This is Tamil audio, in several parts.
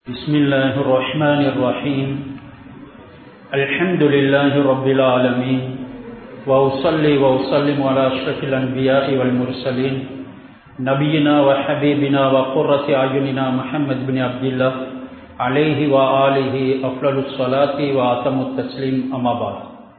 بسم الله الرحمن الرحيم الحمد لله رب العالمين وأصلي وأسلم على أشرف الأنبياء والمرسلين نبينا وحبيبنا وقرة أعيننا محمد بن عبد الله عليه وآله أفضل الصلاة وأتم التسليم أما بعد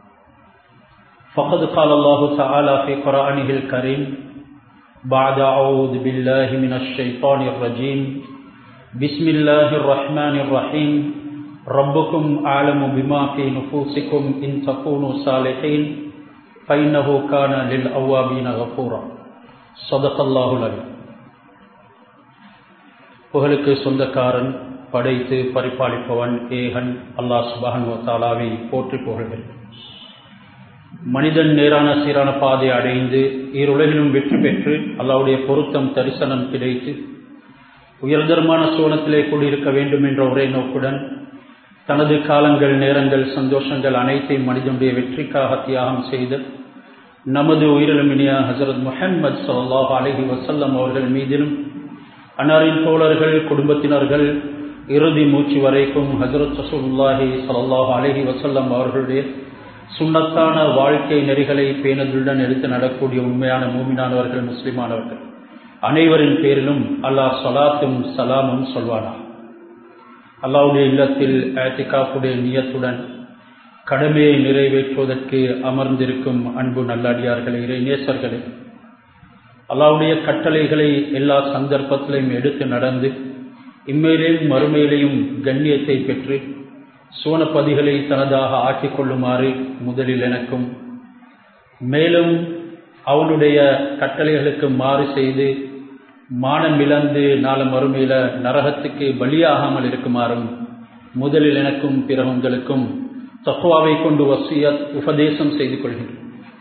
فقد قال الله تعالى في قرآنه الكريم بعد أعوذ بالله من الشيطان الرجيم بسم الله الرحمن الرحيم ربكم أعلم بما في نفوسكم إن تكونوا صالحين فإنه كان للأوابين غفورا صدق الله العليم புகழுக்கு சொந்தக்காரன் படைத்து பரிபாலிப்பவன் ஏகன் அல்லாஹ் சுபஹன் தாலாவை போற்றி புகழ்கிறேன் மனிதன் நேரான சீரான பாதை அடைந்து ஈருலகிலும் வெற்றி பெற்று அல்லாவுடைய பொருத்தம் தரிசனம் கிடைத்து உயர்தரமான சோனத்திலே கூடியிருக்க வேண்டும் என்ற ஒரே நோக்குடன் தனது காலங்கள் நேரங்கள் சந்தோஷங்கள் அனைத்தையும் மனிதனுடைய வெற்றிக்காக தியாகம் செய்து நமது உயிரிழமினிய ஹசரத் முஹம்மது சல்லாஹ் அலஹி வசல்லம் அவர்கள் மீதிலும் அன்னாரின் தோழர்கள் குடும்பத்தினர்கள் இறுதி மூச்சு வரைக்கும் ஹசரத் சசூல்லாஹி சல்லாஹ் அலஹி வசல்லம் அவர்களுடைய சுண்ணத்தான வாழ்க்கை நெறிகளை பேணதுடன் எடுத்து நடக்கூடிய உண்மையான மூமினானவர்கள் முஸ்லிமானவர்கள் அனைவரின் பேரிலும் அல்லாஹ் சலாத்தும் சலாமும் சொல்வானா அல்லாவுடைய இல்லத்தில் ஏத்திகாப்புடைய நியத்துடன் கடமையை நிறைவேற்றுவதற்கு அமர்ந்திருக்கும் அன்பு நல்லடியார்களே இறை நேசர்களே அல்லாவுடைய கட்டளைகளை எல்லா சந்தர்ப்பத்திலையும் எடுத்து நடந்து இம்மையிலேயும் மறுமையிலையும் கண்ணியத்தை பெற்று சோனப்பதிகளை தனதாக ஆக்கிக் கொள்ளுமாறு முதலில் எனக்கும் மேலும் அவனுடைய கட்டளைகளுக்கு மாறு செய்து மானம் இழந்து நாள மறுமையில நரகத்துக்கு பலியாகாமல் இருக்குமாறும் முதலில் எனக்கும் பிற உங்களுக்கும் தக்குவாவை கொண்டு வசிய உபதேசம் செய்து கொள்கின்றோம்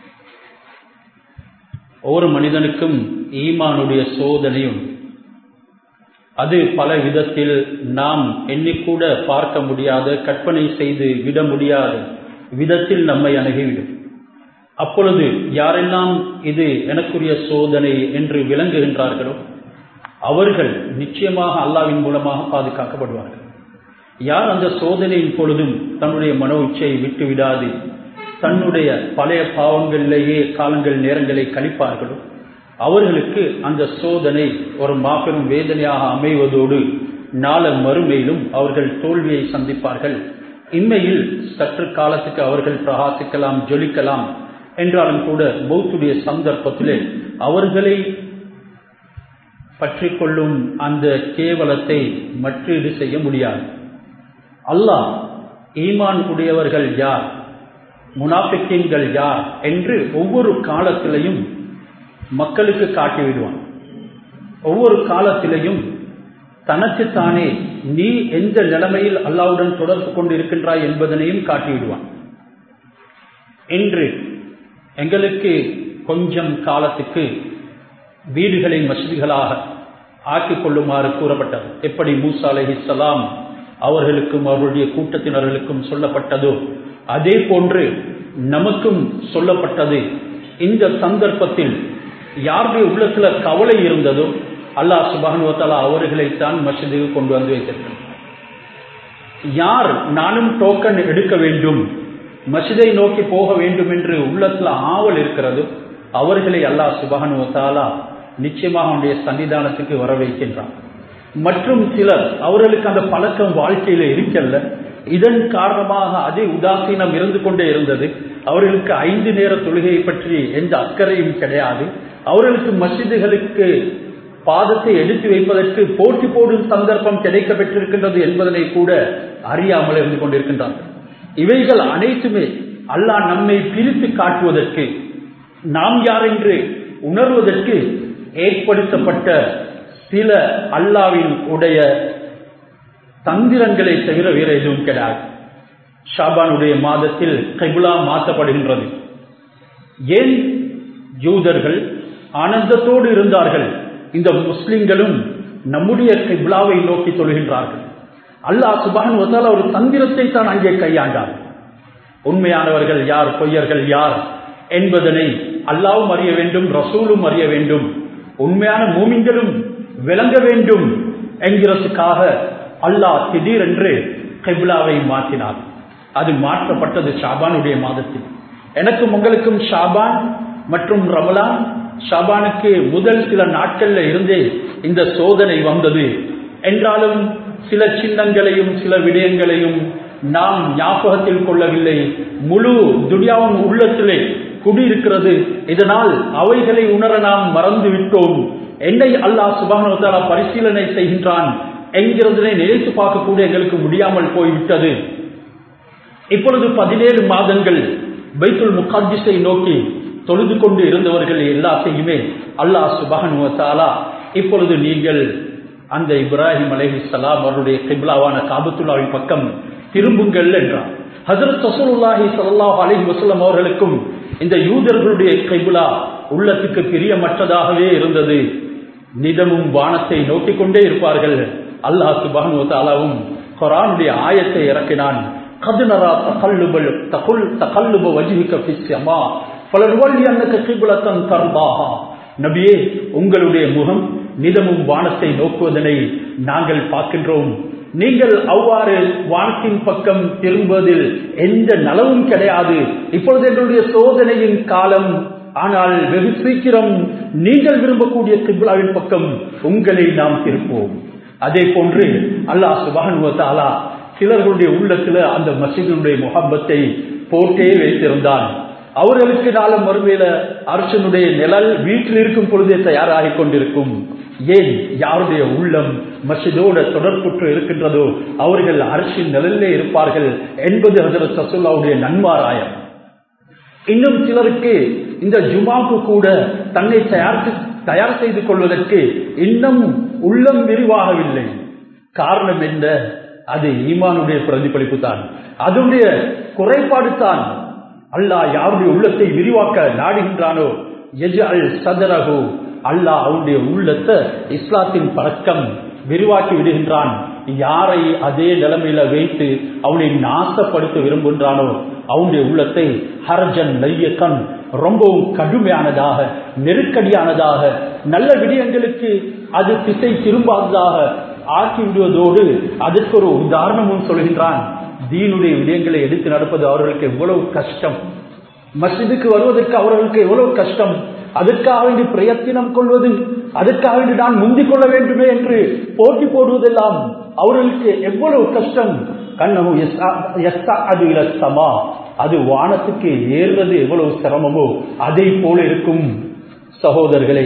ஒவ்வொரு மனிதனுக்கும் ஈமானுடைய சோதனையும் அது பல விதத்தில் நாம் எண்ணிக்கூட பார்க்க முடியாத கற்பனை செய்து விட முடியாத விதத்தில் நம்மை அணுகிவிடும் அப்பொழுது யாரெல்லாம் இது எனக்குரிய சோதனை என்று விளங்குகின்றார்களோ அவர்கள் நிச்சயமாக அல்லாவின் மூலமாக பாதுகாக்கப்படுவார்கள் யார் அந்த சோதனையின் பொழுதும் தன்னுடைய மனோ இச்சையை விட்டு விடாது தன்னுடைய பழைய பாவங்களிலேயே காலங்கள் நேரங்களை கழிப்பார்களோ அவர்களுக்கு அந்த சோதனை ஒரு மாபெரும் வேதனையாக அமைவதோடு நாள மறுமையிலும் அவர்கள் தோல்வியை சந்திப்பார்கள் இம்மையில் சற்று காலத்துக்கு அவர்கள் பிரகாசிக்கலாம் ஜொலிக்கலாம் என்றாலும் கூட பௌத்துடைய சந்தர்ப்பத்திலே அவர்களை பற்றி கொள்ளும் அந்த கேவலத்தை மற்றீடு செய்ய முடியாது அல்லாஹ் ஈமான் உடையவர்கள் யார் முனாஃபிக்கீன்கள் யார் என்று ஒவ்வொரு காலத்திலையும் மக்களுக்கு காட்டிவிடுவான் ஒவ்வொரு காலத்திலையும் தனக்குத்தானே நீ எந்த நிலைமையில் அல்லாவுடன் தொடர்பு கொண்டு இருக்கின்றாய் என்பதனையும் காட்டிவிடுவான் இன்று எங்களுக்கு கொஞ்சம் காலத்துக்கு வீடுகளை மசதிகளாக ஆக்கிக் கொள்ளுமாறு கூறப்பட்டது எப்படி மூசா அலஹி சலாம் அவர்களுக்கும் அவருடைய கூட்டத்தினர்களுக்கும் சொல்லப்பட்டதோ அதே போன்று நமக்கும் சொல்லப்பட்டது இந்த சந்தர்ப்பத்தில் யாருடைய உள்ளத்துல கவலை இருந்ததோ அல்லாஹ் சுபானுவத்தாலா அவர்களைத்தான் மசிதுக்கு கொண்டு வந்து வைத்திருக்கிறார் யார் நானும் டோக்கன் எடுக்க வேண்டும் மசிதை நோக்கி போக வேண்டும் என்று உள்ளத்துல ஆவல் இருக்கிறதோ அவர்களை அல்லாஹ் சுபானுவத்தாலா நிச்சயமாக அவனுடைய சன்னிதானத்துக்கு வர வைக்கின்றான் மற்றும் சிலர் அவர்களுக்கு அந்த பழக்கம் வாழ்க்கையில இருக்கல்ல இதன் காரணமாக அதே உதாசீனம் இருந்து கொண்டே இருந்தது அவர்களுக்கு ஐந்து நேர தொழுகையை பற்றி எந்த அக்கறையும் கிடையாது அவர்களுக்கு மசிதுகளுக்கு பாதத்தை எடுத்து வைப்பதற்கு போட்டி போடும் சந்தர்ப்பம் கிடைக்க பெற்றிருக்கின்றது என்பதனை கூட அறியாமல் இருந்து கொண்டிருக்கின்றார்கள் இவைகள் அனைத்துமே அல்லாஹ் நம்மை பிரித்து காட்டுவதற்கு நாம் யார் என்று உணர்வதற்கு ஏற்படுத்தப்பட்ட சில அல்லாவின் உடைய தந்திரங்களை தவிர வேற எதுவும் கிடையாது ஷாபானுடைய மாதத்தில் கைபுலா மாற்றப்படுகின்றது ஏன் யூதர்கள் ஆனந்தத்தோடு இருந்தார்கள் இந்த முஸ்லிம்களும் நம்முடைய கைபுலாவை நோக்கி சொல்கின்றார்கள் அல்லாஹ் சுபான் வசால ஒரு தந்திரத்தை தான் அங்கே கையாண்டார் உண்மையானவர்கள் யார் பொய்யர்கள் யார் என்பதனை அல்லாவும் அறிய வேண்டும் ரசூலும் அறிய வேண்டும் உண்மையான மூமின்களும் விளங்க வேண்டும் என்கிறதுக்காக அல்லாஹ் திடீரென்று கிப்லாவை மாற்றினார் அது மாற்றப்பட்டது ஷாபானுடைய மாதத்தில் எனக்கும் உங்களுக்கும் ஷாபான் மற்றும் ரமலான் ஷாபானுக்கு முதல் சில நாட்கள்ல இருந்தே இந்த சோதனை வந்தது என்றாலும் சில சின்னங்களையும் சில விடயங்களையும் நாம் ஞாபகத்தில் கொள்ளவில்லை முழு துனியாவும் உள்ளத்திலே குடியிருக்கிறது இதனால் அவைகளை உணர நாம் மறந்து விட்டோம் என்னை அல்லாஹ் சுபானோத்தாலா பரிசீலனை செய்கின்றான் என்கிறதனை நினைத்து பார்க்கக்கூடிய எங்களுக்கு முடியாமல் போய்விட்டது இப்பொழுது பதினேழு மாதங்கள் பைத்துல் முகாஜிஸை நோக்கி தொழுது கொண்டு இருந்தவர்கள் எல்லாத்தையுமே அல்லாஹ் சுபானுவத்தாலா இப்பொழுது நீங்கள் அந்த இப்ராஹிம் அலஹி சலாம் அவருடைய கிப்லாவான காபத்துல்லாவின் பக்கம் திரும்புங்கள் என்றார் ஹசரத் சசூலுல்லாஹி சல்லாஹ் அலஹி வசலம் அவர்களுக்கும் இந்த யூதர்களுடைய கைபுலா உள்ளத்துக்கு பிரியமற்றதாகவே இருந்தது நிதமும் வானத்தை நோக்கிக் கொண்டே இருப்பார்கள் அல்லாஹ் சுபானுவத்தாலாவும் குரானுடைய ஆயத்தை இறக்கினான் கதுனரா தகல்லுபல் தகுல் தகல்லுப வஜிஹிக ஃபிஸ்ஸமா பலர்வல்லி அன்னக கிபுலத்தன் தர்பாஹா நபியே உங்களுடைய முகம் நிதமும் வானத்தை நோக்குவதனை நாங்கள் பார்க்கின்றோம் நீங்கள் அவ்வாறு வானத்தின் பக்கம் திரும்புவதில் எந்த நலவும் கிடையாது இப்பொழுது எங்களுடைய சோதனையின் காலம் ஆனால் வெகு சீக்கிரம் நீங்கள் விரும்பக்கூடிய கிப்லாவின் பக்கம் உங்களை நாம் திருப்போம் அதே போன்று அல்லாஹ் சுபானுவத்தாலா சிலர்களுடைய உள்ளத்துல அந்த மசிதனுடைய முகப்பத்தை போட்டே வைத்திருந்தான் அவர்களுக்கு நாளும் மறுமையில அரசனுடைய நிழல் வீட்டில் இருக்கும் பொழுதே தயாராகிக் கொண்டிருக்கும் ஏன் யாருடைய உள்ளம் மசிதோட தொடர்புற்று இருக்கின்றதோ அவர்கள் அரசின் நிழலிலே இருப்பார்கள் என்பது ஹசரத் சசுல்லாவுடைய நன்மாராயம் இன்னும் சிலருக்கு இந்த ஜுமாக்கு கூட தன்னை தயார் தயார் செய்து கொள்வதற்கு இன்னும் உள்ளம் விரிவாகவில்லை காரணம் என்ன அது ஈமானுடைய பிரதிபலிப்பு தான் அதனுடைய குறைபாடு தான் அல்லாஹ் யாருடைய உள்ளத்தை விரிவாக்க நாடுகின்றானோ எஜ் அல் சதரகு அல்லாஹ் அவனுடைய உள்ளத்தை இஸ்லாத்தின் பழக்கம் விரிவாக்கி விடுகின்றான் யாரை அதே நிலைமையில வைத்து அவனை நாசப்படுத்த விரும்புகின்றானோ அவனுடைய உள்ளத்தை ஹரஜன் லையக்கன் ரொம்பவும் கடுமையானதாக நெருக்கடியானதாக நல்ல விடயங்களுக்கு அது திசை திரும்பாததாக ஆக்கி விடுவதோடு அதற்கு ஒரு உதாரணமும் சொல்கின்றான் தீனுடைய விடயங்களை எடுத்து நடப்பது அவர்களுக்கு எவ்வளவு கஷ்டம் மஸ்ஜிதுக்கு வருவதற்கு அவர்களுக்கு எவ்வளவு கஷ்டம் அதற்காக வேண்டி பிரயத்தினம் கொள்வது அதற்காக வேண்டி நான் முந்திக் கொள்ள வேண்டுமே என்று போட்டி போடுவதெல்லாம் அவர்களுக்கு எவ்வளவு கஷ்டம் கண்ணமு அது இலசமா அது வானத்துக்கு ஏறுறது எவ்வளவு சிரமமோ அதை போல இருக்கும் சகோதரர்களே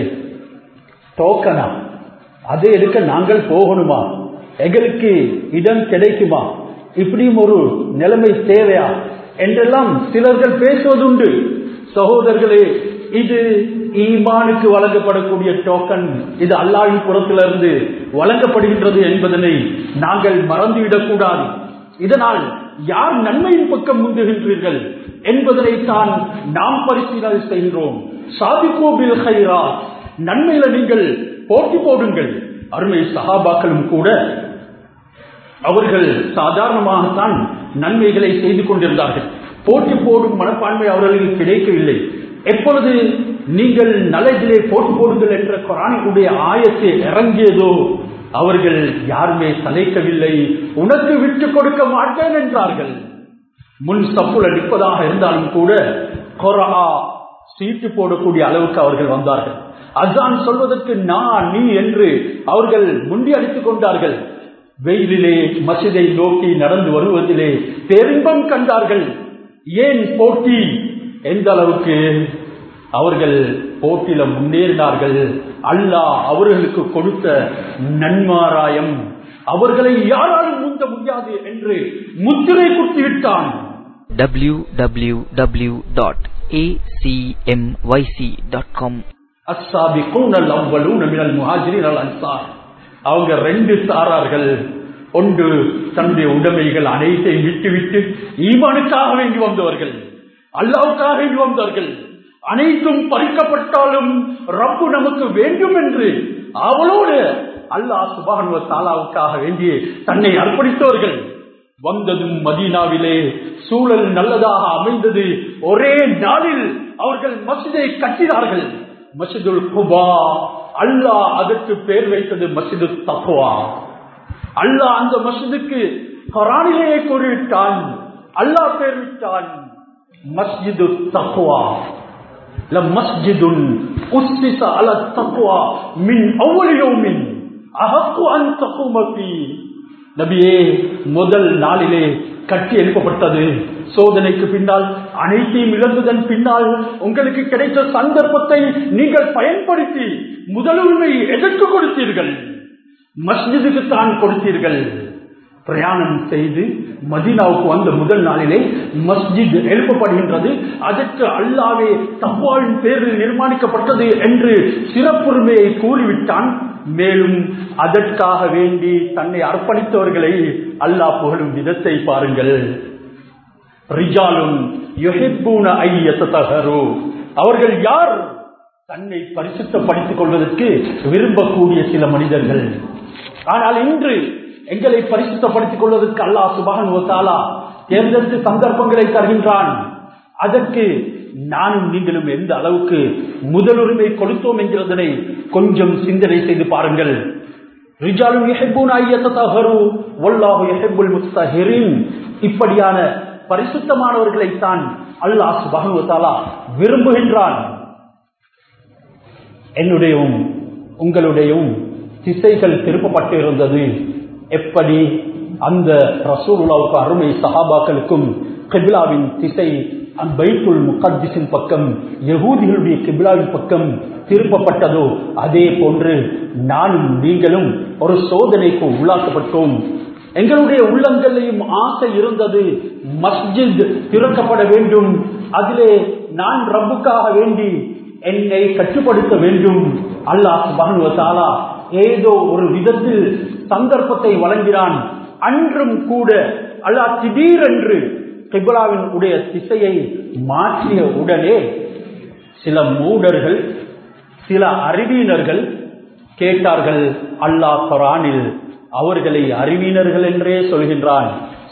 டோக்கனா அதை எடுக்க நாங்கள் போகணுமா எங்களுக்கு இடம் கிடைக்குமா இப்படியும் ஒரு நிலைமை தேவையா என்றெல்லாம் சிலர்கள் பேசுவதுண்டு சகோதரர்களே இது ஈமானுக்கு வழங்கப்படக்கூடிய டோக்கன் இது அல்லாவின் புறத்திலிருந்து வழங்கப்படுகின்றது என்பதனை நாங்கள் மறந்துவிடக் கூடாது இதனால் யார் நன்மையின் பக்கம் முந்துகின்றீர்கள் என்பதனைத்தான் நாம் பரிசீலனை செய்கிறோம் சாதிகோபில் ஹைரா நன்மையில நீங்கள் போட்டி போடுங்கள் அருமை சகாபாக்களும் கூட அவர்கள் சாதாரணமாகத்தான் நன்மைகளை செய்து கொண்டிருந்தார்கள் போட்டி போடும் மனப்பான்மை அவர்களுக்கு கிடைக்கவில்லை எப்பொழுது நீங்கள் நல்லதிலே போட்டி போடுங்கள் என்ற குரானுடைய ஆயத்தை இறங்கியதோ அவர்கள் யாருமே சளைக்கவில்லை உனக்கு விட்டு கொடுக்க மாட்டேன் என்றார்கள் முன் சப்புல நிற்பதாக இருந்தாலும் கூட கொரா சீட்டு போடக்கூடிய அளவுக்கு அவர்கள் வந்தார்கள் அசான் சொல்வதற்கு நான் நீ என்று அவர்கள் முண்டி அடித்துக் கொண்டார்கள் வெயிலிலே மசிதை நோக்கி நடந்து வருவதிலே பெரும்பம் கண்டார்கள் ஏன் போட்டி எந்த அளவுக்கு அவர்கள் போட்டியில முன்னேறினார்கள் அல்லாஹ் அவர்களுக்கு கொடுத்த நன்மாராயம் அவர்களை யாராலும் முந்த முடியாது என்று முத்திரை குத்திவிட்டான் www.acmyc.com அஸ்ஸாபிகூனல் அவ்வலூன மினல் முஹாஜிரின் அல் அன்சார் அவங்க ரெண்டு சாரார்கள் ஒன்று தன்னுடைய உடைமைகள் அனைத்தையும் விட்டுவிட்டு ஈமானுக்காக வேண்டி வந்தவர்கள் அல்லாவுக்காக வேண்டி வந்தவர்கள் அனைத்தும் பறிக்கப்பட்டாலும் ரப்பு நமக்கு வேண்டும் என்று அவளோடு அல்லாஹ் சுபானுவ தாலாவுக்காக வேண்டி தன்னை அர்ப்பணித்தவர்கள் வந்ததும் மதீனாவிலே சூழல் நல்லதாக அமைந்தது ஒரே நாளில் அவர்கள் மசிதை கட்டினார்கள் மசிதுல் குபா அல்லாஹ் அதற்கு பேர் வைத்தது மசிது தக்குவா அல்லாஹ் அந்த மஸ்ஜிதுக்கு குரானிலேயே கூறிவிட்டான் அல்லாஹ் பேர்விட்டான் மஸ்ஜிது தக்வா لمسجد أسس على التقوى من أول يوم أحق أن تقوم فيه நபியே முதல் நாளிலே கட்டி எழுப்பப்பட்டது சோதனைக்கு பின்னால் அனைத்தையும் இழந்ததன் பின்னால் உங்களுக்கு கிடைத்த சந்தர்ப்பத்தை நீங்கள் பயன்படுத்தி முதலுரிமை எதற்கு கொடுத்தீர்கள் மஸ்ஜிதுக்கு தான் கொடுத்தீர்கள் பிரயாணம் செய்து மதீனாவுக்கு வந்த முதல் நாளிலே மஸ்ஜித் எழுப்பப்படுகின்றது அதற்கு அல்லாவே தப்பாவின் பேரில் நிர்மாணிக்கப்பட்டது என்று சிறப்புரிமையை கூறிவிட்டான் மேலும் அதற்காக வேண்டி தன்னை அர்ப்பணித்தவர்களை அல்லாஹ் புகழும் விதத்தை பாருங்கள் ரிஜாலும் யுஹிப்பூன ஐயத்தகரு அவர்கள் யார் தன்னை பரிசுத்தப்படுத்திக் கொள்வதற்கு விரும்பக்கூடிய சில மனிதர்கள் ஆனால் இன்று எங்களை பரிசுத்தப்படுத்திக் கொள்வதற்கு அல்லாஹ் சுபகன் ஓசாலா தேர்ந்தெடுத்து சந்தர்ப்பங்களை தருகின்றான் அதற்கு நானும் நீங்களும் எந்த அளவுக்கு முதலுரிமை கொடுத்தோம் என்கிறதனை கொஞ்சம் சிந்தனை செய்து பாருங்கள் ரிஜாலும் இப்படியான பரிசுத்தமானவர்களைத்தான் அல்லாஹ் சுபகனுவத்தாலா விரும்புகின்றான் என்னுடையவும் உங்களுடையவும் திசைகள் திருப்பப்பட்டு இருந்தது எப்படி அந்த ரசூலுல்லாவுக்கு அருமை சஹாபாக்களுக்கும் கிபிலாவின் திசை பைத்துல் முகத்திஸின் பக்கம் யகூதிகளுடைய கிபிலாவின் பக்கம் திருப்பப்பட்டதோ அதே போன்று நானும் நீங்களும் ஒரு சோதனைக்கு உள்ளாக்கப்பட்டோம் எங்களுடைய உள்ளங்களையும் ஆசை இருந்தது மஸ்ஜித் திறக்கப்பட வேண்டும் அதிலே நான் ரப்புக்காக வேண்டி என்னை கட்டுப்படுத்த வேண்டும் அல்லாஹ் சுபானுவத்தாலா ஏதோ ஒரு விதத்தில் சந்தர்ப்பத்தை வழங்கினான் அன்றும் கூட அல்லாஹ் திடீரென்று கிபிலாவின் உடைய திசையை மாற்றிய உடனே சில மூடர்கள் சில அறிவியினர்கள் கேட்டார்கள் அல்லாஹ் குரானில் அவர்களை அறிவியினர்கள் என்றே சொல்கின்றான்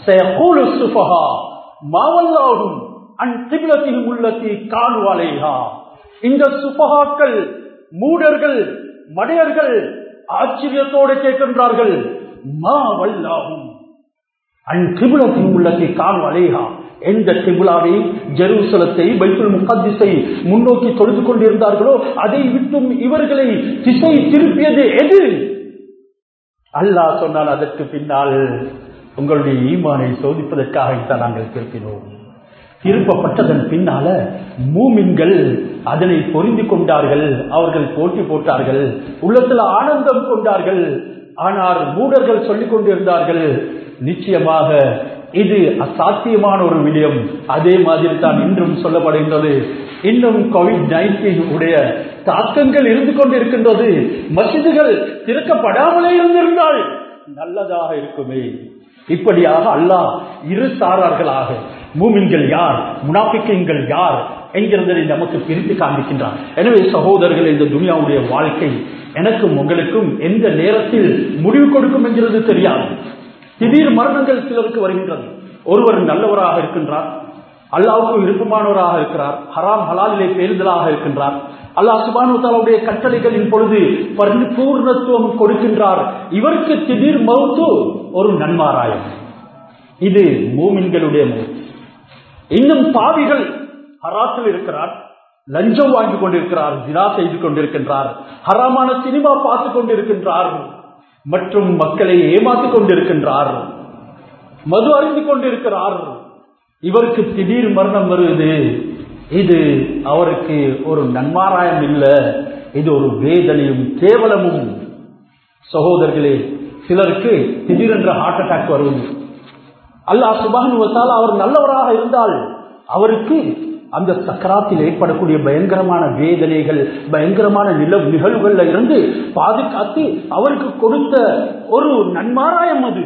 மாவல்லாகும் அன் திபிலத்தில் உள்ளத்தி காணுவாலேஹா இந்த சுபகாக்கள் மூடர்கள் மடையர்கள் ஆச்சரியத்தோடு கேட்கின்றார்கள் மா வல்லாகும் அன் திபுலத்தின் உள்ளத்தை காணும் அலேஹா எந்த திபுலாவை ஜெருசலத்தை பைத்துல் முகத்திசை முன்னோக்கி தொழுது கொண்டிருந்தார்களோ அதை விட்டும் இவர்களை திசை திருப்பியது எது அல்லாஹ் சொன்னால் அதற்கு பின்னால் உங்களுடைய ஈமானை சோதிப்பதற்காகத்தான் நாங்கள் திருப்பினோம் திருப்பப்பட்டதன் பின்னால மூமின்கள் அதனை பொருந்தி கொண்டார்கள் அவர்கள் போட்டி போட்டார்கள் உள்ளத்தில் ஆனந்தம் கொண்டார்கள் ஆனால் மூடர்கள் சொல்லிக் கொண்டிருந்தார்கள் நிச்சயமாக இது அசாத்தியமான ஒரு விடயம் அதே மாதிரி தான் இன்றும் சொல்லப்படுகின்றது இன்னும் கோவிட் நைன்டீன் உடைய தாக்கங்கள் இருந்து கொண்டிருக்கின்றது மசிதுகள் திறக்கப்படாமலே இருந்திருந்தால் நல்லதாக இருக்குமே இப்படியாக அல்லாஹ் இரு சாரார்களாக மூமின்கள் யார் முனாபிக்கங்கள் யார் என்கிறதை நமக்கு பிரித்து காண்பிக்கின்றார் எனவே சகோதரர்கள் இந்த துனியாவுடைய வாழ்க்கை எனக்கும் உங்களுக்கும் எந்த நேரத்தில் முடிவு கொடுக்கும் என்கிறது தெரியாது திடீர் மரணங்கள் சிலருக்கு வருகின்றது ஒருவர் நல்லவராக இருக்கின்றார் அல்லாவுக்கு விருப்பமானவராக இருக்கிறார் ஹராம் ஹலாலிலே பேருதலாக இருக்கின்றார் அல்லாஹ் சுபானுடைய கட்டளைகளின் பொழுது பரிபூர்ணத்துவம் கொடுக்கின்றார் இவருக்கு திடீர் மௌத்து ஒரு நன்மாராயம் இது மூமின்களுடைய மௌத்து இன்னும் பாவிகள் ஹராத்தில் இருக்கிறார் லஞ்சம் வாங்கி கொண்டிருக்கிறார் ஜினா செய்து கொண்டிருக்கின்றார் ஹராமான சினிமா பார்த்து கொண்டிருக்கின்றார் மற்றும் மக்களை ஏமாற்றிக் கொண்டிருக்கின்றார் மது அறிந்து கொண்டிருக்கிறார் இவருக்கு திடீர் மரணம் வருவது இது அவருக்கு ஒரு நன்மாராயம் இல்லை இது ஒரு வேதனையும் கேவலமும் சகோதரர்களே சிலருக்கு திடீரென்ற ஹார்ட் அட்டாக் வருவது அல்லாஹ் சுபானுவத்தால் அவர் நல்லவராக இருந்தால் அவருக்கு அந்த சக்கராத்தில் ஏற்படக்கூடிய பயங்கரமான வேதனைகள் பயங்கரமான நில நிகழ்வுகள்ல இருந்து பாதுகாத்து அவருக்கு கொடுத்த ஒரு நன்மாராயம் அது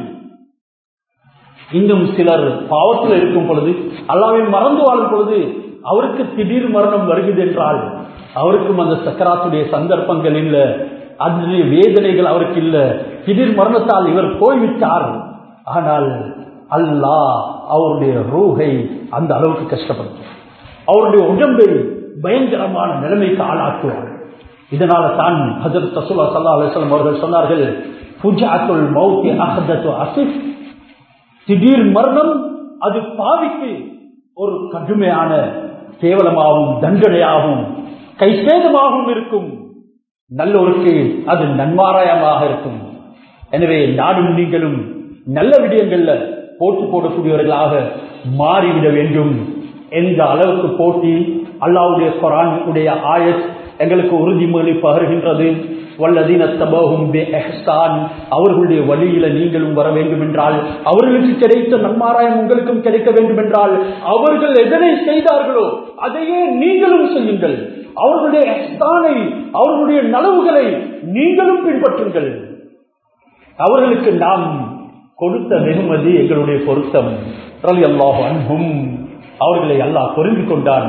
இன்னும் சிலர் பாவத்தில் இருக்கும் பொழுது அல்லாவை மறந்து வாழும் பொழுது அவருக்கு திடீர் மரணம் வருகிறது என்றால் அவருக்கும் அந்த சக்கராத்துடைய சந்தர்ப்பங்கள் இல்லை அதனுடைய வேதனைகள் அவருக்கு இல்லை திடீர் மரணத்தால் இவர் போய்விட்டார் ஆனால் அல்லாஹ் அவருடைய ரூகை அந்த அளவுக்கு கஷ்டப்படுத்தும் அவருடைய உடம்பை பயங்கரமான நிலைமைக்கு ஆளாக்குவார் இதனால தான் ஹசரத் தசுல்லா சல்லா அலிஸ்லாம் அவர்கள் சொன்னார்கள் புஜாத்துல் மௌத்தி அஹதத்து அசிஃப் திடீர் மரணம் அது பாவிக்கு ஒரு கடுமையான கேவலமாகவும் தண்டனையாகவும் கைசேதமாகவும் இருக்கும் நல்லோருக்கு அது நன்மாராயமாக இருக்கும் எனவே நாடும் நீங்களும் நல்ல விடயங்கள்ல போட்டி போடக்கூடியவர்களாக மாறிவிட வேண்டும் எந்த அளவுக்கு போட்டி அல்லாவுடைய குரான் உடைய ஆயத் எங்களுக்கு உறுதிமொழி பகர்கின்றது வல்லதீன தபோகும் அவர்களுடைய வழியில நீங்களும் வர வேண்டும் என்றால் அவர்களுக்கு கிடைத்த நன்மாராயம் உங்களுக்கும் கிடைக்க வேண்டும் என்றால் அவர்கள் எதனை செய்தார்களோ அதையே நீங்களும் செய்யுங்கள் அவர்களுடைய எஹ்சானை அவர்களுடைய நலவுகளை நீங்களும் பின்பற்றுங்கள் அவர்களுக்கு நாம் கொடுத்த வெகுமதி எங்களுடைய பொருத்தம் அல்லாஹ் அன்பும் அவர்களை அல்லாஹ் புரிந்து கொண்டான்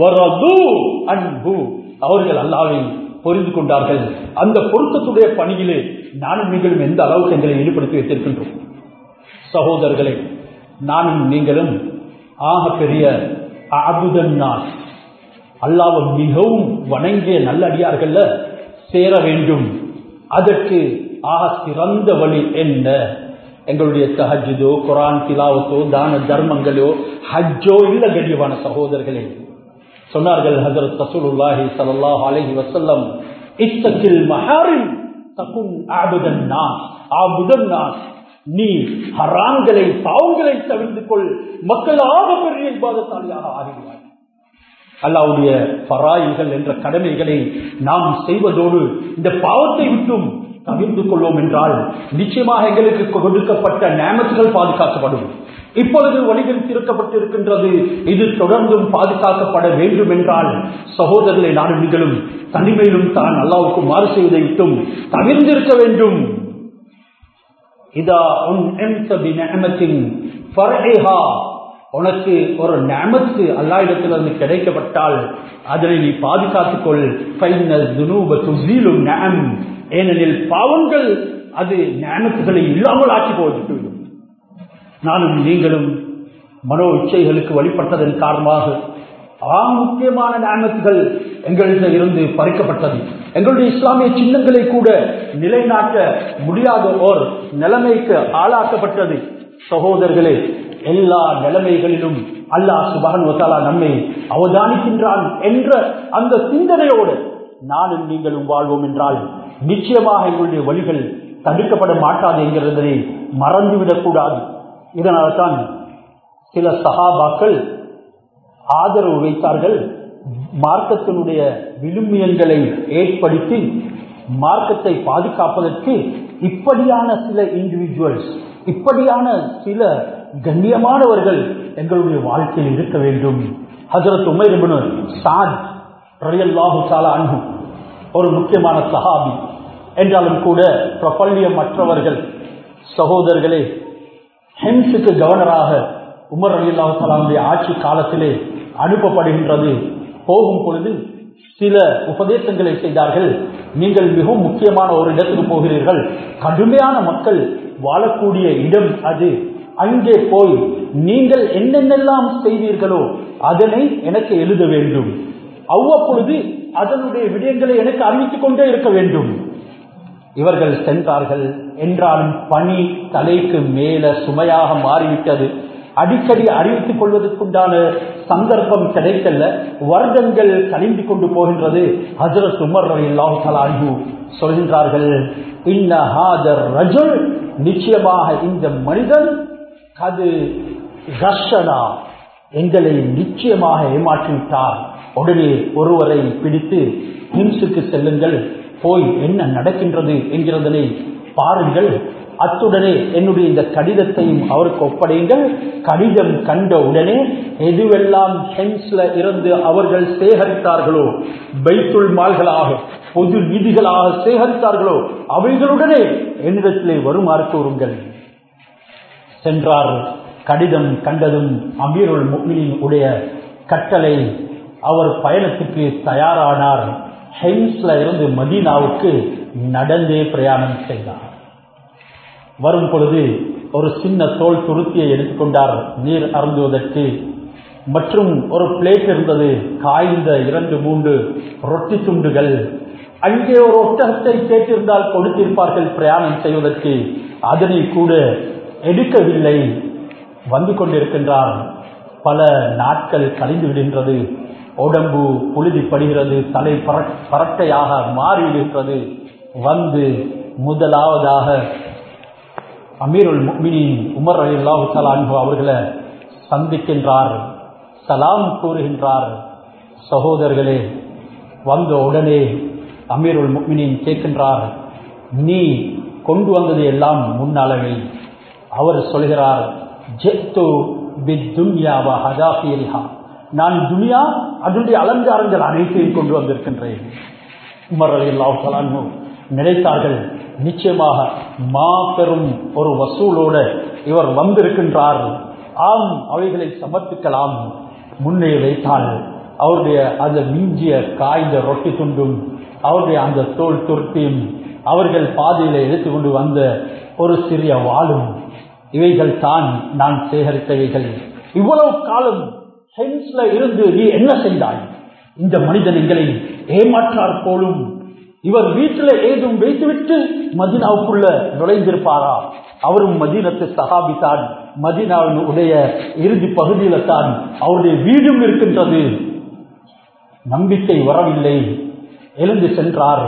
அன்பு அவர்கள் அல்லாவை புரிந்து கொண்டார்கள் அந்த பொருத்தத்துடைய பணியிலே நானும் நீங்களும் எந்த அளவுக்கு எங்களை ஈடுபடுத்தி வைத்திருக்கின்றோம் சகோதரர்களே நானும் நீங்களும் ஆக பெரிய அபுதன் அல்லாவை மிகவும் வணங்கிய நல்லடியார்கள்ல சேர வேண்டும் அதற்கு ஆக சிறந்த வழி என்ன எங்களுடைய தஹஜுதோ குரான் திலாவத்தோ தான தர்மங்களோ ஹஜ்ஜோ இல்ல கண்ணியமான சகோதரர்களே சொன்னார்கள் ஹசரத் ரசூலுல்லாஹி ஸல்லல்லாஹு அலைஹி வஸல்லம் இத்தகில் மஹாரிம் தகுன் ஆபுதன் நாஸ் ஆபுதன் நாஸ் நீ ஹராம்களை பாவங்களை தவிர்த்து கொள் மக்கள் ஆக பெரிய இபாதத்தாளியாக ஆகிவிடுவார் அல்லாவுடைய பராயில்கள் என்ற கடமைகளை நாம் செய்வதோடு இந்த பாவத்தை விட்டும் தவிர்த்து கொள்வோம் என்றால் நிச்சயமாக எங்களுக்கு கொடுக்கப்பட்ட நேமத்துகள் பாதுகாக்கப்படும் இப்பொழுது வழிகள் திறக்கப்பட்டிருக்கின்றது இது தொடர்ந்தும் பாதுகாக்கப்பட வேண்டும் என்றால் சகோதரர்களை நானும் நீங்களும் தனிமையிலும் தான் அல்லாவுக்கு மாறு செய்வதை விட்டும் தவிர்ந்திருக்க வேண்டும் இதா உன் உனக்கு ஒரு நேமத்து அல்லா இடத்திலிருந்து கிடைக்கப்பட்டால் அதனை நீ பாதுகாத்துக் கொள் ஏனெனில் பாவங்கள் அது ஞானத்துகளை இல்லாமல் ஆக்கி போய்விட்டுவிடும் நானும் நீங்களும் மனோ இச்சைகளுக்கு வழிபட்டதன் காரணமாக ஆக முக்கியமான ஞானத்துகள் எங்களிடம் இருந்து பறிக்கப்பட்டது எங்களுடைய இஸ்லாமிய சின்னங்களை கூட நிலைநாட்ட முடியாத ஓர் நிலைமைக்கு ஆளாக்கப்பட்டது சகோதரர்களே எல்லா நிலைமைகளிலும் அல்லாஹ் சுபகன் வசாலா நம்மை அவதானிக்கின்றான் என்ற அந்த சிந்தனையோடு நானும் நீங்களும் வாழ்வோம் என்றால் நிச்சயமாக எங்களுடைய வழிகள் தடுக்கப்பட மாட்டாது என்கிறதனை மறந்துவிடக் கூடாது இதனால்தான் சில சகாபாக்கள் ஆதரவு வைத்தார்கள் மார்க்கத்தினுடைய விழுமியங்களை ஏற்படுத்தி மார்க்கத்தை பாதுகாப்பதற்கு இப்படியான சில இண்டிவிஜுவல்ஸ் இப்படியான சில கண்ணியமானவர்கள் எங்களுடைய வாழ்க்கையில் இருக்க வேண்டும் ஹசரத் உமைரபுனு சாத் ரயல்லாஹு சாலா அன்பு ஒரு முக்கியமான சஹாபி என்றாலும் கூட பிரபல்யம் மற்றவர்கள் சகோதரர்களே ஹெம்ஸுக்கு கவர்னராக உமர் அலி அல்லாஹாலுடைய ஆட்சி காலத்திலே அனுப்பப்படுகின்றது போகும் பொழுது சில உபதேசங்களை செய்தார்கள் நீங்கள் மிகவும் முக்கியமான ஒரு இடத்துக்கு போகிறீர்கள் கடுமையான மக்கள் வாழக்கூடிய இடம் அது அங்கே போய் நீங்கள் என்னென்னெல்லாம் செய்வீர்களோ அதனை எனக்கு எழுத வேண்டும் அவ்வப்பொழுது அதனுடைய விடயங்களை எனக்கு அறிவித்துக் கொண்டே இருக்க வேண்டும் இவர்கள் சென்றார்கள் என்றாலும் பணி தலைக்கு மேல சுமையாக மாறிவிட்டது அடிக்கடி அறிவித்துக் கொள்வதற்குண்டான சந்தர்ப்பம் கிடைக்கல வருடங்கள் கழிந்து கொண்டு போகின்றது ஹசரத் உமர் அல்லாஹு சொல்கின்றார்கள் ரஜுல் நிச்சயமாக இந்த மனிதன் அது ரஷனா எங்களை நிச்சயமாக ஏமாற்றிவிட்டார் உடனே ஒருவரை பிடித்து ஹிம்ஸுக்கு செல்லுங்கள் போய் என்ன நடக்கின்றது என்கிறதனை பாருங்கள் அத்துடனே என்னுடைய இந்த கடிதத்தையும் அவருக்கு ஒப்படையுங்கள் கடிதம் கண்ட உடனே எதுவெல்லாம் ஹெம்ஸ்ல இருந்து அவர்கள் சேகரித்தார்களோ பைத்துள் மால்களாக பொது நிதிகளாக சேகரித்தார்களோ அவைகளுடனே என்னிடத்திலே வருமாறு கூறுங்கள் சென்றார் கடிதம் கண்டதும் அமீருல் முக்மினின் உடைய கட்டளை அவர் பயணத்துக்கு தயாரானார் ஹெம்ஸ்ல இருந்து மதீனாவுக்கு நடந்தே பிரயாணம் செய்தார் வரும் பொழுது ஒரு சின்ன தோல் துருத்தியை எடுத்துக்கொண்டார் நீர் அருந்துவதற்கு மற்றும் ஒரு பிளேட் இருந்தது காய்ந்த இரண்டு மூன்று ரொட்டி துண்டுகள் அங்கே ஒரு ஒட்டகத்தை கேட்டிருந்தால் கொடுத்திருப்பார்கள் பிரயாணம் செய்வதற்கு அதனை கூட எடுக்கவில்லை வந்து கொண்டிருக்கின்றார் பல நாட்கள் கழிந்து விடுகின்றது உடம்பு புழுதிப்படுகிறது தலை பரட்- பரட்டையாக மாறிவிடுகிறது வந்து முதலாவதாக அமீருல் முக்மினின் உமர் அலி அல்லாஹு தலான்ஹு அவர்களை சந்திக்கின்றார் சலாம் கூறுகின்றார் சகோதரர்களே வந்த உடனே அமீருல் முக்மினின் கேட்கின்றார் நீ கொண்டு வந்தது எல்லாம் முன்னளவை அவர் சொல்கிறார் ஜெத்து பித்துன்யா வ ஹதாஃபியலிஹா நான் துனியா அதனுடைய அலங்காரங்கள் அனைத்தையும் கொண்டு வந்திருக்கின்றேன் உமர் அலி அல்லாஹு தலான்ஹு நினைத்தார்கள் நிச்சயமாக மாபெரும் ஒரு வசூலோட இவர் வந்திருக்கின்றார் ஆம் அவைகளை சமர்ப்பிக்கலாம் முன்னே வைத்தால் அவருடைய அந்த மிஞ்சிய காய்ந்த ரொட்டி துண்டும் அவருடைய அந்த தோல் துருத்தியும் அவர்கள் பாதையில எடுத்துக்கொண்டு வந்த ஒரு சிறிய வாளும் இவைகள் தான் நான் சேகரித்தவைகள் இவ்வளவு காலம் ஹென்ஸ்ல இருந்து நீ என்ன செய்தாய் இந்த மனிதன் எங்களை ஏமாற்றார் போலும் இவர் வீட்டில் ஏதும் வைத்துவிட்டு மதினாவுக்குள்ள நுழைந்திருப்பாரா அவரும் மதீனத்து சஹாபி தான் மதீனாவின் உடைய இறுதி பகுதியில தான் அவருடைய வீடும் இருக்கின்றது நம்பிக்கை வரவில்லை எழுந்து சென்றார்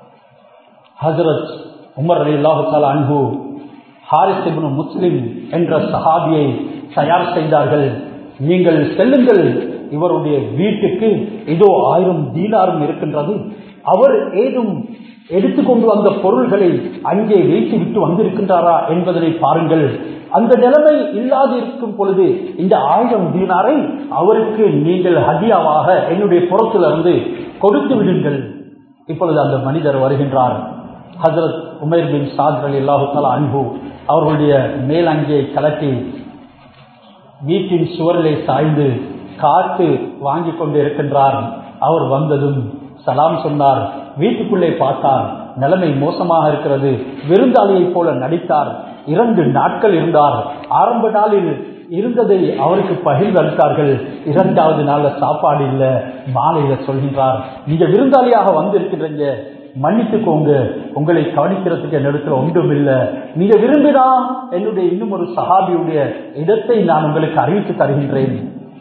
ஹசரத் உமர் அலி அல்லாஹால அன்பு ஹாரிஸ் இப்னு முஸ்லிம் என்ற சஹாபியை தயார் செய்தார்கள் நீங்கள் செல்லுங்கள் இவருடைய வீட்டுக்கு இதோ ஆயிரம் தீனாரும் இருக்கின்றது அவர் ஏதும் எடுத்துக்கொண்டு வந்த பொருள்களை அங்கே வைத்து விட்டு வந்திருக்கின்றாரா என்பதனை பாருங்கள் அந்த நிலைமை இல்லாது இருக்கும் பொழுது இந்த ஆயிரம் தீனாரை அவருக்கு நீங்கள் ஹதியாவாக என்னுடைய புறத்திலிருந்து கொடுத்து விடுங்கள் இப்பொழுது அந்த மனிதர் வருகின்றார் ஹசரத் உமேர் பின் சாத் அலி அல்லாஹு அன்பு அவர்களுடைய மேலங்கியை கலட்டி வீட்டின் சுவரிலே சாய்ந்து காத்து வாங்கி கொண்டு இருக்கின்றார் அவர் வந்ததும் சலாம் சொன்னார் வீட்டுக்குள்ளே பார்த்தார் நிலைமை மோசமாக இருக்கிறது விருந்தாளியைப் போல நடித்தார் இரண்டு நாட்கள் இருந்தார் ஆரம்ப நாளில் இருந்ததை அவருக்கு பகிர்ந்து அளித்தார்கள் இரண்டாவது நாள்ல சாப்பாடு இல்ல மாலையில சொல்கின்றார் நீங்க விருந்தாளியாக வந்திருக்கிறீங்க மன்னித்துக்கோங்க உங்களை கவனிக்கிறதுக்கு என்னிடத்துல ஒன்றும் இல்லை நீங்க விரும்பினா என்னுடைய இன்னும் ஒரு சஹாபியுடைய இடத்தை நான் உங்களுக்கு அறிவித்து தருகின்றேன்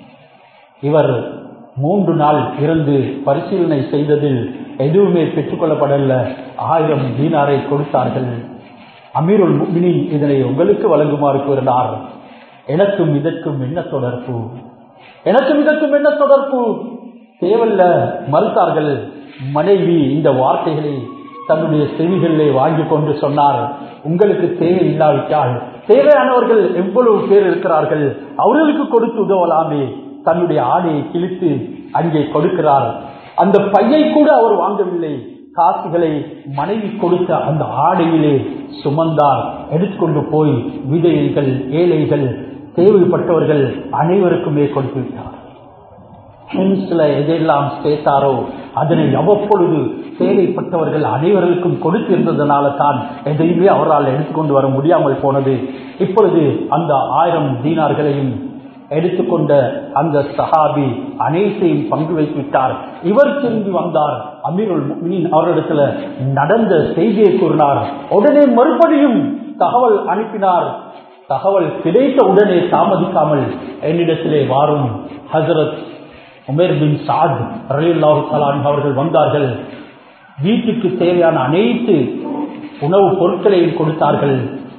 இவர் மூன்று நாள் இருந்து பரிசீலனை செய்ததில் எதுவுமே பெற்றுக்கொள்ளப்படல ஆயிரம் தீனாரை கொடுத்தார்கள் அமீருல் முக்மினின் இதனை உங்களுக்கு வழங்குமாறு கூறினார் எனக்கும் இதற்கும் என்ன தொடர்பு எனக்கும் இதற்கும் என்ன தொடர்பு தேவல்ல மறுத்தார்கள் மனைவி இந்த வார்த்தைகளை தன்னுடைய செவிகளிலே வாங்கி கொண்டு சொன்னார் உங்களுக்கு தேவை இல்லாவிட்டால் தேவையானவர்கள் எவ்வளவு பேர் இருக்கிறார்கள் அவர்களுக்கு கொடுத்து உதவலாமே தன்னுடைய ஆடையை கிழித்து அங்கே கொடுக்கிறார் அந்த பையை கூட அவர் வாங்கவில்லை காசுகளை மனைவி கொடுத்த அந்த ஆடையிலே சுமந்தார் எடுத்துக்கொண்டு போய் விதைகள் ஏழைகள் தேவைப்பட்டவர்கள் அனைவருக்குமே கொடுத்து விட்டார் ஹென்ஸ்ல எதெல்லாம் சேர்த்தாரோ அதனை அவ்வப்பொழுது தேவைப்பட்டவர்கள் அனைவருக்கும் கொடுத்திருந்ததனால தான் எதையுமே அவரால் எடுத்துக்கொண்டு வர முடியாமல் போனது இப்பொழுது அந்த ஆயிரம் தீனார்களையும் எடுத்துக்கொண்ட அந்த சஹாபி அனைத்தையும் பங்கு வைத்து விட்டார் இவர் திரும்பி வந்தார் அமீருல் முக்மினின் அவரிடத்துல நடந்த செய்தியை கூறினார் உடனே மறுபடியும் தகவல் அனுப்பினார் தகவல் கிடைத்த உடனே தாமதிக்காமல் என்னிடத்திலே வாரும் ஹசரத் உமேர் பின் சாத் ரலில்லாஹு தலான் அவர்கள் வந்தார்கள் வீட்டுக்கு தேவையான அனைத்து உணவுப் பொருட்களையும் கொடுத்தார்கள்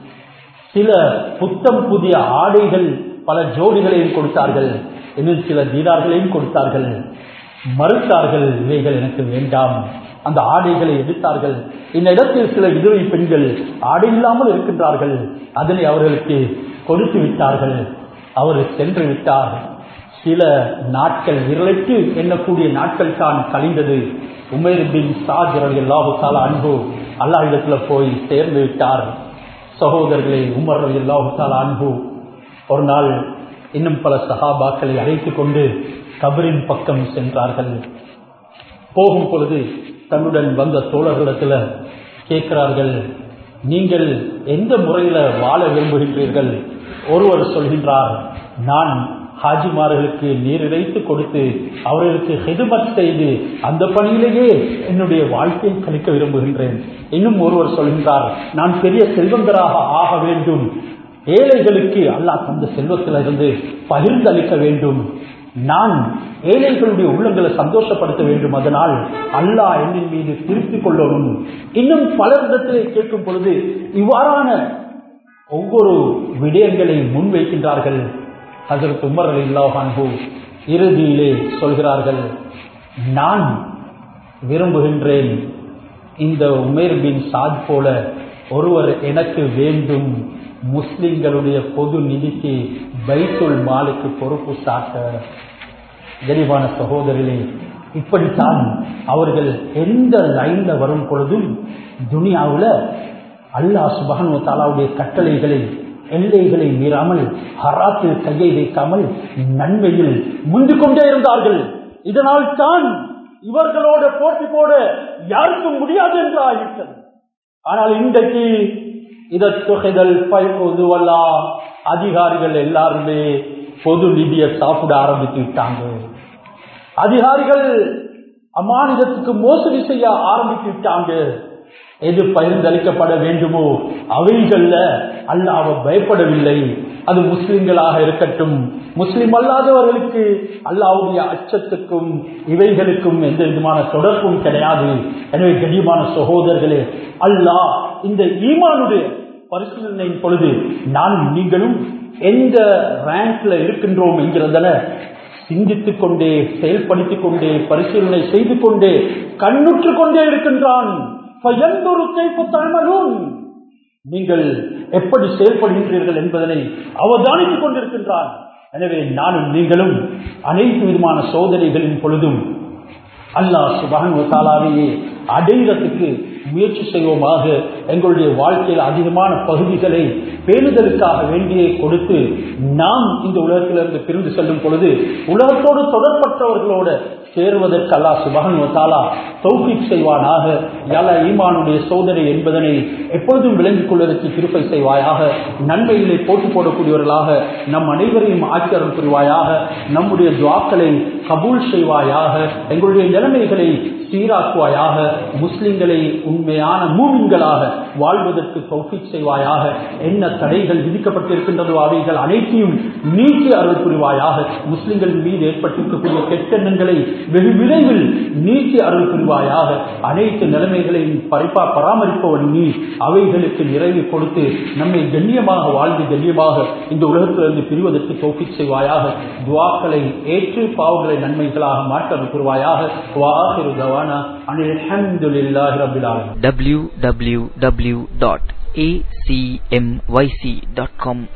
சில புத்தம் புதிய ஆடைகள் பல ஜோடிகளையும் கொடுத்தார்கள் இன்னும் சில தீனார்களையும் கொடுத்தார்கள் மறுத்தார்கள் இவைகள் எனக்கு வேண்டாம் அந்த ஆடைகளை எடுத்தார்கள் இந்த இடத்தில் சில விதவை பெண்கள் ஆடை இல்லாமல் இருக்கின்றார்கள் அதனை அவர்களுக்கு கொடுத்து விட்டார்கள் அவர் சென்று விட்டார் சில நாட்கள் விரலுக்கு எண்ணக்கூடிய நாட்கள் தான் கழிந்தது உமேர் பின் சாஜர் அல்லாஹு தாலா அன்பு அல்லாஹ் இடத்துல போய் சேர்ந்து விட்டார் சகோதரர்களே உமர் அல்லாஹு தாலா அன்பு ஒரு நாள் இன்னும் பல சகாபாக்களை அழைத்துக் கொண்டு கபரின் பக்கம் சென்றார்கள் போகும் பொழுது தன்னுடன் வந்த தோழர்களிடத்துல கேட்கிறார்கள் நீங்கள் எந்த முறையில வாழ விரும்புகின்றீர்கள் ஒருவர் சொல்கின்றார் நான் ஹாஜிமார்களுக்கு நீர் இறைத்து கொடுத்து அவர்களுக்கு ஹெதுமத் செய்து அந்த பணியிலேயே என்னுடைய வாழ்க்கையை கழிக்க விரும்புகின்றேன் இன்னும் ஒருவர் சொல்கின்றார் நான் பெரிய செல்வந்தராக ஆக வேண்டும் ஏழைகளுக்கு அல்லாஹ் தந்த செல்வத்திலிருந்து பகிர்ந்தளிக்க வேண்டும் நான் ஏழைகளுடைய உள்ளங்களை சந்தோஷப்படுத்த வேண்டும் அதனால் அல்லாஹ் என்னின் மீது திருத்திக் கொள்ளணும் இன்னும் பலரிடத்திலே கேட்கும் பொழுது இவ்வாறான ஒவ்வொரு விடயங்களை முன்வைக்கின்றார்கள் அதற்கு உமர் அலி இல்லாஹான்ஹூ இறுதியிலே சொல்கிறார்கள் நான் விரும்புகின்றேன் இந்த உமேர் பின் சாத் போல ஒருவர் எனக்கு வேண்டும் முஸ்லிம்களுடைய பொது நிதிக்கு பைத்துல் மாலுக்கு பொறுப்பு சாட்ட கனிவான சகோதரிலே இப்படித்தான் அவர்கள் எந்த லைன்ல வரும் பொழுதும் துனியாவுல அல்லாஹ் சுபஹானு தாலாவுடைய கட்டளைகளை எல்லைகளை மீறாமல் ஹராத்தில் கையை வைக்காமல் நன்மையில் முந்து கொண்டே இருந்தார்கள் இதனால் தான் இவர்களோட போட்டி போட யாருக்கும் முடியாது என்று ஆகிவிட்டது ஆனால் இன்றைக்கு இதற்குகைதல் பொதுவல்லா அதிகாரிகள் எல்லாருமே பொது நிதியை சாப்பிட ஆரம்பித்து விட்டாங்க அதிகாரிகள் அமானிதத்துக்கு மோசடி செய்ய ஆரம்பித்து விட்டாங்க எது பகிர்ந்தளிக்கப்பட வேண்டுமோ அவைகள்ல அல்லாஹ் பயப்படவில்லை அது முஸ்லிம்களாக இருக்கட்டும் முஸ்லிம் அல்லாதவர்களுக்கு அல்லாவுடைய அச்சத்துக்கும் இவைகளுக்கும் எந்த விதமான தொடர்பும் கிடையாது எனவே கண்ணியமான சகோதரர்களே அல்லாஹ் இந்த ஈமானுடைய பரிசீலனையின் பொழுது நானும் நீங்களும் எந்த ரேங்க்ல இருக்கின்றோம் என்கிறதன சிந்தித்துக் கொண்டே செயல்படுத்திக் கொண்டே பரிசீலனை செய்து கொண்டே கண்ணுற்று கொண்டே இருக்கின்றான் நீங்கள் எப்படி செயல்படுகின்றீர்கள் என்பதனை அவதானித்துக் கொண்டிருக்கின்றான் எனவே நானும் நீங்களும் அனைத்து விதமான சோதனைகளின் பொழுதும் அல்லாஹ் சுபகன் வசாலாவையே அடைகிறதுக்கு முயற்சி செய்வோமாக எங்களுடைய வாழ்க்கையில் அதிகமான பகுதிகளை பேணுதலுக்காக வேண்டியே கொடுத்து நாம் இந்த உலகத்திலிருந்து பிரிந்து செல்லும் பொழுது உலகத்தோடு தொடர்பற்றவர்களோட சேருவதற்கு அல்லாஹ் சுபகன் வசாலா தௌஃபிக் செய்வானாக யாலா ஈமானுடைய சோதனை என்பதனை எப்பொழுதும் விளங்கிக் கொள்வதற்கு திருப்பை செய்வாயாக நன்மைகளை போட்டு போடக்கூடியவர்களாக நம் அனைவரையும் ஆக்கியரம் புரிவாயாக நம்முடைய துவாக்களை கபூல் செய்வாயாக எங்களுடைய நிலைமைகளை சீராக்குவாயாக முஸ்லிம்களை உண்மையான மூமின்களாக வாழ்வதற்கு தௌஃபிக் செய்வாயாக என்ன தடைகள் விதிக்கப்பட்டிருக்கின்றதோ அவைகள் அனைத்தையும் நீக்கி அருள் புரிவாயாக முஸ்லிம்களின் மீது ஏற்பட்டிருக்கக்கூடிய கெட்டெண்ணங்களை வெகு விரைவில் நீக்கி அருள் புரிவாயாக அனைத்து நிலைமைகளையும் பரிப்பா பராமரிப்பவன் நீ அவைகளுக்கு நிறைவு கொடுத்து நம்மை கண்ணியமாக வாழ்ந்து கண்ணியமாக இந்த உலகத்திலிருந்து பிரிவதற்கு தௌஃபிக் செய்வாயாக துவாக்களை ஏற்று பாவங்களை நன்மைகளாக மாற்ற அருள் புரிவாயாக வாஹிரு தவானா அனில் அல்ஹம்துலில்லாஹி ரப்பில் ஆலமீன் www.acmyc.com